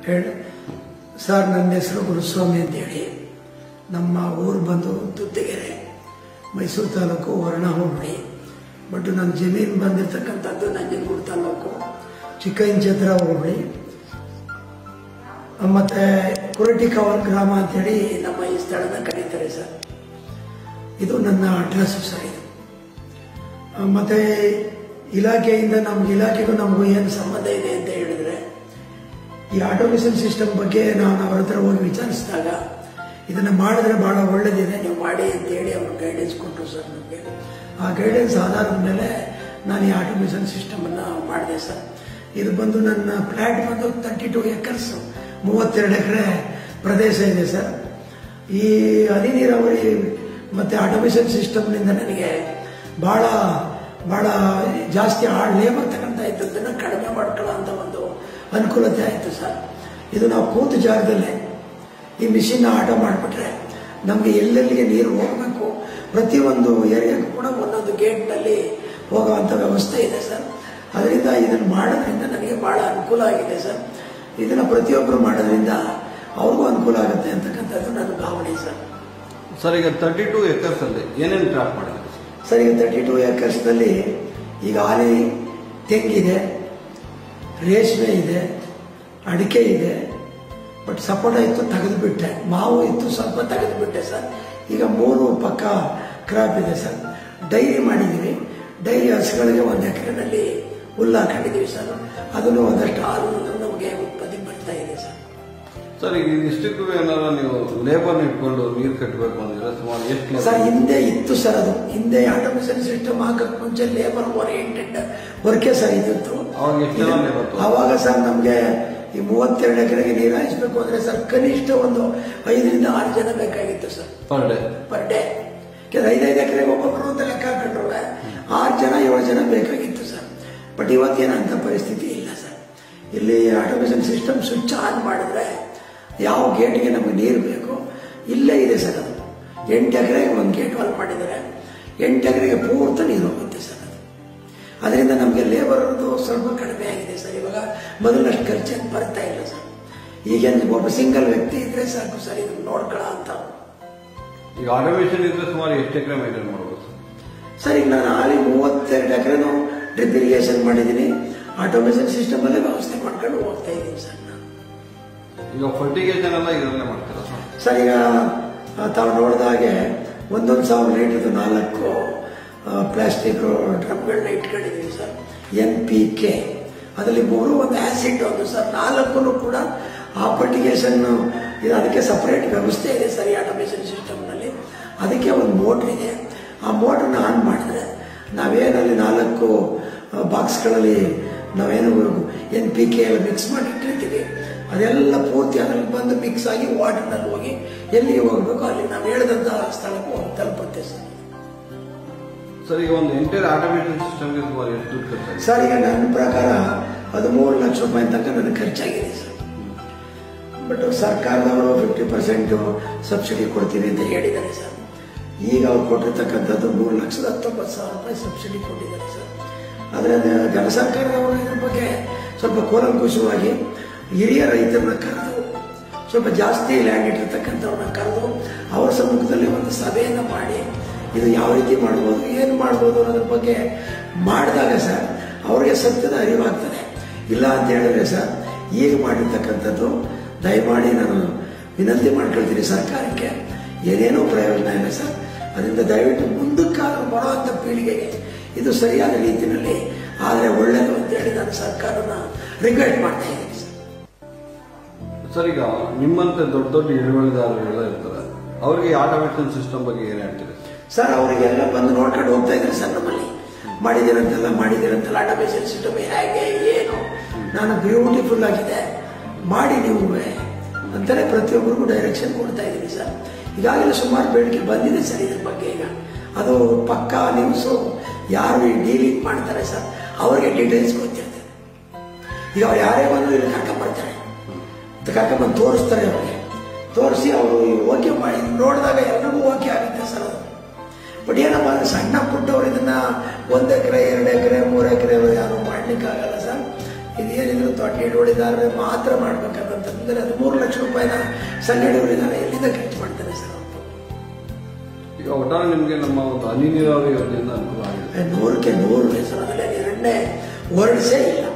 ಹೇಳಿ ಸರ್ ನನ್ನ ಹೆಸರು ಗುರುಸ್ವಾಮಿ ಅಂತೇಳಿ ನಮ್ಮ ಊರು ಬಂದು ತುತ್ತಿಗೆರೆ ಮೈಸೂರು ತಾಲೂಕು ವರ್ಣ ಹೋಬಳಿ ಬಟ್ ನನ್ನ ಜಮೀನು ಬಂದಿರತಕ್ಕಂಥದ್ದು ನಂಜನಗೂಡು ತಾಲೂಕು ಚಿಕ್ಕಂಚತ್ರ ಹೋಬಳಿ ಮತ್ತೆ ಕುರಟಿಕವಲ್ ಗ್ರಾಮ ಅಂತೇಳಿ ನಮ್ಮ ಈ ಸ್ಥಳದ ಕರೀತಾರೆ ಸರ್ ಇದು ನನ್ನ ಅಡ್ರೆಸ್ ಸರ್ ಇದು ಆ, ಮತ್ತೆ ಇಲಾಖೆಯಿಂದ ನಮ್ಗೆ ಇಲಾಖೆಗೂ ನಮಗೂ ಏನು ಸಂಬಂಧ ಇದೆ ಅಂತ ಹೇಳಿದ್ರೆ ಈ ಆಟೋಮೇಷನ್ ಸಿಸ್ಟಮ್ ಬಗ್ಗೆ ನಾನು ಅವ್ರ ಹತ್ರ ಹೋಗಿ ವಿಚಾರಿಸಿದಾಗ ಇದನ್ನ ಮಾಡಿದ್ರೆ ಬಹಳ ಒಳ್ಳೇದಿದೆ ನೀವು ಮಾಡಿ ಅಂತ ಹೇಳಿ ಅವರು ಗೈಡೆನ್ಸ್ ಕೊಟ್ಟರು ಸರ್ ನಮಗೆ ಆ ಗೈಡೆನ್ಸ್ ಆಧಾರದ ಮೇಲೆ ನಾನು ಈ ಆಟೋಮೇಷನ್ ಸಿಸ್ಟಮ್ ಅನ್ನ ಮಾಡಿದೆ ಸರ್ ಇದು ಬಂದು ನನ್ನ ಫ್ಲಾಟ್ ಬಂದು ತರ್ಟಿ ಟು ಏಕರ್ಸ್ ಮೂವತ್ತೆರಡು ಎಕರೆ ಪ್ರದೇಶ ಇದೆ ಸರ್ ಈ ಹನಿ ನೀರಾವರಿ ಮತ್ತೆ ಆಟೋಮೇಷನ್ ಸಿಸ್ಟಮ್ನಿಂದ ನನಗೆ ಬಹಳ ಬಹಳ ಜಾಸ್ತಿ ಆ ಲೇಬರ್ ತಗೊಂತ ಇದ್ದದ್ದನ್ನು ಕಡಿಮೆ ಮಾಡ್ಕೊಳ್ಳೋ ಅಂತ ಒಂದು ಅನುಕೂಲತೆ ಆಯಿತು ಸರ್ ಇದು ನಾವು ಕೂತು ಜಾಗದಲ್ಲೇ ಈ ಮಿಷಿನ್ ಆಟೋ ಮಾಡಿಬಿಟ್ರೆ ನಮಗೆ ಎಲ್ಲೆಲ್ಲಿಗೆ ನೀರು ಹೋಗಬೇಕು ಪ್ರತಿಯೊಂದು ಏರಿಯಾಗೂ ಕೂಡ ಒಂದೊಂದು ಗೇಟ್ನಲ್ಲಿ ಹೋಗುವಂಥ ವ್ಯವಸ್ಥೆ ಇದೆ ಸರ್ ಅದರಿಂದ ಇದನ್ನು ಮಾಡೋದ್ರಿಂದ ನನಗೆ ಬಹಳ ಅನುಕೂಲ ಆಗಿದೆ ಸರ್ ಇದನ್ನು ಪ್ರತಿಯೊಬ್ಬರು ಮಾಡೋದ್ರಿಂದ ಅವ್ರಿಗೂ ಅನುಕೂಲ ಆಗುತ್ತೆ ಅಂತಕ್ಕಂಥದ್ದು ನನ್ನ ಭಾವನೆ ಸರ್ ಸರ್ ಈಗ ತರ್ಟಿ ಟು ಎಕರ್ಸ್ ಅಲ್ಲಿ ಏನೇನು ಟ್ರಾಪ್ ಮಾಡಿದ್ರು ಸರ್ ಈಗ ತರ್ಟಿ ಟು ಏಕರ್ಸ್ನಲ್ಲಿ ಈಗ ಆನೆ ತೆಂಗಿದೆ ರೇಷ್ಮೆ ಇದೆ ಅಡಿಕೆ ಇದೆ ಬಟ್ ಸಪೋಟ ಇತ್ತು ತೆಗೆದುಬಿಟ್ಟೆ ಮಾವು ಇತ್ತು ಸ್ವಲ್ಪ ತೆಗೆದುಬಿಟ್ಟೆ ಸರ್ ಈಗ ಮೂರು ಪಕ್ಕ ಕ್ರಾಪ್ ಇದೆ ಸರ್ ಡೈರಿ ಮಾಡಿದ್ದೀವಿ ಡೈರಿ ಹಸುಗಳಿಗೆ ಒಂದು ಎಕರೆನಲ್ಲಿ ಹುಲ್ಲು ಹಾಕೊಂಡಿದ್ದೀವಿ ಸರ್ ಅದನ್ನು ಒಂದಷ್ಟು ಹಾಲು ನಮಗೆ ಉತ್ಪತ್ತಿ ಬರ್ತಾ ಇದೆ ಸರ್ ಸರ್ ಈಗ ಇಷ್ಟಕ್ಕೂ ಏನಾರ ನೀವು ಲೇಬರ್ ಇಟ್ಕೊಂಡು ನೀರು ಕಟ್ಟಬೇಕು ಅಂದ್ರೆ ಸುಮಾರು ಎಷ್ಟು ಸರ್ ಹಿಂದೆ ಇತ್ತು ಸರ್ ಅದು ಹಿಂದೆ ಆಟೋಮೇಷನ್ ಸಿಸ್ಟಮ್ ಹಾಕಕ್ ಮುಂಚೆ ಲೇಬರ್ ಓರಿಯೆಂಟೆಡ್ ವರ್ಕೆ ಸರ್ ಇದಿತ್ತು ಅವಾಗ ಎಷ್ಟು ಜನ labor ಇತ್ತು? ಅವಾಗ ಸರ್ ನಮಗೆ ಈ ಮೂವತ್ತೆರಡು ಎಕರೆಗೆ ನೀರು ಹಾಯಿಸ್ಬೇಕು ಅಂದ್ರೆ ಸರ್ ಕನಿಷ್ಠ ಒಂದು ಐದರಿಂದ ಆರು ಜನ ಬೇಕಾಗಿತ್ತು sir per day per day ಐದೈದು ಎಕರೆಗೆ ಒಬ್ಬೊಬ್ಬರು ಅಂತ ಲೆಕ್ಕ ಹಾಕೊಂಡ್ರು ಆರು ಜನ ಏಳು ಜನ ಬೇಕಾಗಿತ್ತು ಸರ್ ಬಟ್ ಇವತ್ತೇನಂತ ಪರಿಸ್ಥಿತಿ ಇಲ್ಲ ಸರ್ ಇಲ್ಲಿ ಆಟೋಮೇಷನ್ ಸಿಸ್ಟಮ್ ಸ್ವಿಚ್ ಆನ್ ಮಾಡಿದ್ರೆ ಯಾವ ಗೇಟ್ಗೆ ನಮಗೆ ನೀರು ಬೇಕು ಇಲ್ಲೇ ಇದೆ ಸರ್ ಅದು ಎಂಟು ಎಕರೆಗೆ ಒಂದು ಗೇಟ್ ವಾಲ್ ಮಾಡಿದ್ದಾರೆ ಎಂಟು ಎಕರೆಗೆ ಪೂರ್ತ ನೀರು ಹೋಗುತ್ತೆ ಸರ್ ಅದು ಅದರಿಂದ ನಮಗೆ ಲೇಬರ್ದು ಸ್ವಲ್ಪ ಕಡಿಮೆ ಆಗಿದೆ ಸರ್ ಇವಾಗ ಮೊದಲಷ್ಟು ಖರ್ಚೇನು ಬರ್ತಾ ಇಲ್ಲ ಸರ್ ಈಗೇನು ಒಬ್ಬ ಸಿಂಗಲ್ ವ್ಯಕ್ತಿ ಇದ್ರೆ ಸಾಕು ಸರ್ ಇದನ್ನು ನೋಡ್ಕೊಳ್ಳೋ ಅಂತ ಈಗ ಆಟೋಮೇಷನ್ ಇದ್ರೆ ಸುಮಾರು ಎಷ್ಟು ಎಕರೆ ಮೇಂಟೈನ್ ಮಾಡ್ಬೋದು ಸರ್ ಸರ್ ಈಗ ನಾನು ಹಾಲಿ ಮೂವತ್ತೆರಡು ಎಕರೆನು ಡ್ರಿಪ್ ಇರಿಗೇಷನ್ ಮಾಡಿದ್ದೀನಿ ಆಟೋಮೇಷನ್ ಸಿಸ್ಟಮ್ ಅಲ್ಲೇ ವ್ಯವಸ್ಥೆ ಮಾಡ್ಕೊಂಡು ಹೋಗ್ತಾ ಇದ್ದೀನಿ ಸರ್ ನಾನು ಈಗ ಫರ್ಟಿಗೇಷನ್ ಎಲ್ಲ ಇದರಲ್ಲೇ ಮಾಡ್ತೀರಾ ಸರ್ ಸರ್ ಈಗ ಆ, ತಾವು ನೋಡಿದ ಹಾಗೆ ಒಂದೊಂದು ಸಾವಿರ ಲೀಟರ್ದು ನಾಲ್ಕು ಪ್ಲಾಸ್ಟಿಕ್ ಡ್ರಮ್ಗಳನ್ನ ಇಟ್ಕೊಂಡಿದ್ದೀವಿ ಸರ್ ಎನ್ ಪಿ ಕೆ ಅದರಲ್ಲಿ ಮೂರು ಒಂದು ಆಸಿಡ್ ಒಂದು ಸರ್ ನಾಲ್ಕು ಕೂಡ ಆ ಫರ್ಟಿಗೇಷನ್ ಇದು ಅದಕ್ಕೆ ಸಪರೇಟ್ ವ್ಯವಸ್ಥೆ ಇದೆ ಸರ್ ಈ ಆಟೋಮೇಷನ್ ಸಿಸ್ಟಮ್ನಲ್ಲಿ ಅದಕ್ಕೆ ಒಂದು ಮೋಟ್ರ್ ಇದೆ ಆ ಮೋಟ್ರನ್ನ ಆನ್ ಮಾಡಿದ್ರೆ ನಾವೇನಲ್ಲಿ ನಾಲ್ಕು ಬಾಕ್ಸ್ಗಳಲ್ಲಿ ನಾವೇನು ಎನ್ ಪಿ ಕೆ ಎಲ್ಲ ಮಿಕ್ಸ್ ಮಾಡಿ ಇಟ್ಟಿರ್ತೀವಿ ಅದೆಲ್ಲ ಪೂರ್ತಿ ಅದ್ರಲ್ಲಿ ಬಂದು ಮಿಕ್ಸ್ ಆಗಿ ವಾಟರ್ನಲ್ಲಿ ಹೋಗಿ ಎಲ್ಲಿಗೆ ಹೋಗ್ಬೇಕು ಅಲ್ಲಿ ನಾವು ಹೇಳಿದಂಥ ಸ್ಥಳಕ್ಕೆ ಹೋಗಿ ತಲುಪುತ್ತೆ ಸರ್ ಸರ್ ಈಗ ಒಂದು ಎಂಟೈರ್ ಆಟೋಮೇಷನ್ ಸಿಸ್ಟಮ್ಗೆ ಸುಮಾರು ಎಷ್ಟು ದುಡ್ಡು ಖರ್ಚಾಗಿದೆ ಸರ್ ಈಗ ನನ್ನ ಪ್ರಕಾರ ಹದಿಮೂರು ಲಕ್ಷ ರೂಪಾಯಿ ತನಕ ನನಗೆ ಖರ್ಚಾಗಿದೆ ಸರ್ ಬಟ್ ಸರ್ಕಾರದವರು ಫಿಫ್ಟಿ ಪರ್ಸೆಂಟ್ ಸಬ್ಸಿಡಿ ಕೊಡ್ತೀವಿ ಅಂತ ಹೇಳಿದ್ದಾರೆ ಸರ್ ಈಗ ಅವ್ರು ಕೊಟ್ಟಿರ್ತಕ್ಕಂಥದ್ದು ಮೂರು ಲಕ್ಷದ ಹತ್ತೊಂಬತ್ತು ಸಾವಿರ ರೂಪಾಯಿ ಸಬ್ಸಿಡಿ ಕೊಟ್ಟಿದ್ದಾರೆ ಸರ್ ಆದರೆ ಜನ ಸರ್ಕಾರದವರು ಇದ್ರ ಬಗ್ಗೆ ಸ್ವಲ್ಪ ಕೂಲಂಕುಷವಾಗಿ ಹಿರಿಯ ರೈತರನ್ನ ಕರೆದು ಸ್ವಲ್ಪ ಜಾಸ್ತಿ ಲ್ಯಾಂಡ್ ಇಟ್ಟಿರ್ತಕ್ಕಂಥವ್ರನ್ನ ಕರೆದು ಅವ್ರ ಸಮ್ಮುಖದಲ್ಲಿ ಒಂದು ಸಭೆಯನ್ನು ಮಾಡಿ ಇದು ಯಾವ ರೀತಿ ಮಾಡ್ಬೋದು ಏನು ಮಾಡ್ಬೋದು ಅನ್ನೋದ್ರ ಬಗ್ಗೆ ಮಾಡಿದಾಗ ಸರ್ ಅವ್ರಿಗೆ ಸತ್ಯದ ಅರಿವಾಗ್ತದೆ ಇಲ್ಲ ಅಂತ ಹೇಳಿದ್ರೆ ಸರ್ ಈಗ ಮಾಡಿರ್ತಕ್ಕಂಥದ್ದು ದಯಮಾಡಿ ನಾನು ವಿನಂತಿ ಮಾಡ್ಕೊಳ್ತೀನಿ ಸರ್ಕಾರಕ್ಕೆ ಏನೇನೋ ಪ್ರಯೋಜನ ಇಲ್ಲ ಸರ್ ಅದರಿಂದ ದಯವಿಟ್ಟು ಮುಂದಕ್ಕಾದ್ರೂ ಬರುವಂಥ ಪೀಳಿಗೆಗೆ ಇದು ಸರಿಯಾದ ರೀತಿಯಲ್ಲಿ ಆದರೆ ಒಳ್ಳೆಯದು ಅಂತ ಹೇಳಿ ನಾನು ಸರ್ಕಾರನ ರಿಕ್ವೆಸ್ಟ್ ಮಾಡ್ತಾ ಇದ್ದೀನಿ ಸರ್ ಸರ್ ಈಗ ನಿಮ್ಮಂತೆ ದೊಡ್ಡ ದೊಡ್ಡ ಹಿಡುವಳಿದಾರರೆಲ್ಲ ಇರ್ತಾರೆ ಅವರಿಗೆ ಆಟೋಮೇಷನ್ ಸಿಸ್ಟಮ್ ಬಗ್ಗೆ ಏನು ಹೇಳ್ತೀರಿ ಸರ್ ಅವರಿಗೆಲ್ಲ ಬಂದು ನೋಡ್ಕೊಂಡು ಹೋಗ್ತಾ ಇದ್ದಾರೆ ಸರ್ ನಮ್ಮಲ್ಲಿ ಮಾಡಿದಿರಂತೆಲ್ಲ ಮಾಡಿದಿರಂತೆಲ್ಲ ಆಟೋಮೇಷನ್ ಸಿಸ್ಟಮ್ ಹೇಗೆ ಏನು ನಾನು ಬ್ಯೂಟಿಫುಲ್ ಆಗಿದೆ ಮಾಡಿ ನೀವು ಅಂತಾನೆ ಪ್ರತಿಯೊಬ್ಬರಿಗೂ ಡೈರೆಕ್ಷನ್ ಕೊಡ್ತಾ ಇದ್ದೀನಿ ಸರ್ ಈಗಾಗಲೇ ಸುಮಾರು ಬೇಡಿಕೆ ಬಂದಿದೆ ಸರ್ ಇದ್ರ ಬಗ್ಗೆ ಈಗ ಅದು ಪಕ್ಕಾ ನ್ಯೂಸು ಯಾರು ಡೀಲಿಂಗ್ ಮಾಡ್ತಾರೆ ಸರ್ ಅವರಿಗೆ ಡೀಟೇಲ್ಸ್ ಗೊತ್ತಿರ್ತದೆ ಈಗ ಅವ್ರು ಯಾರೇ ಬಂದು ಇಲ್ಲಿ ಕರ್ಕೊಂಡ್ಬರ್ತಾರೆ ಕರ್ಕೊಂಡ್ಬಂದು ತೋರಿಸ್ತಾರೆ ಅವ್ರಿಗೆ ತೋರಿಸಿ ಅವರು ಓಕೆ ಮಾಡಿ ನೋಡಿದಾಗ ಎಲ್ರಿಗೂ ಓಕೆ ಆಗುತ್ತೆ ಸರ್ ಅದು ಬಟ್ ಏನಪ್ಪ ಅಂದ್ರೆ ಸಣ್ಣ ಪುಟ್ಟವ್ರು ಇದನ್ನ ಒಂದು ಎಕರೆ ಎರಡು ಎಕರೆ ಮೂರು ಎಕರೆ ಯಾರು ಮಾಡ್ಲಿಕ್ಕಾಗಲ್ಲ ಸರ್ ಇದೇನಿದ್ರು ತೊಟ್ಟಿ ಹಿಡುವಳಿದಾರರೇ ಮಾತ್ರ ಮಾಡ್ಬೇಕಾದಂತಂದ್ರೆ ಹದಿಮೂರು ಲಕ್ಷ ರೂಪಾಯಿನ ಸಣ್ಣ ಹಿಡುವಳಿದಾರ ಎಲ್ಲಿಂದ ಖರ್ಚು ಮಾಡ್ತಾರೆ ಸರ್ ಅವರು ಈಗ ಒಟ್ಟಾರೆ ನಿಮಗೆ ನಮ್ಮ ಒಂದು ಹನಿ ನೀರಾವರಿ ಯೋಜನೆಯಿಂದ ಅನುಕೂಲ ಆಗಿದೆ ನೂರಕ್ಕೆ ನೂರು ಹೆಸರು ಅದರಲ್ಲಿ ಎರಡನೇ ವರ್ಡ್ಸೇ ಇಲ್ಲ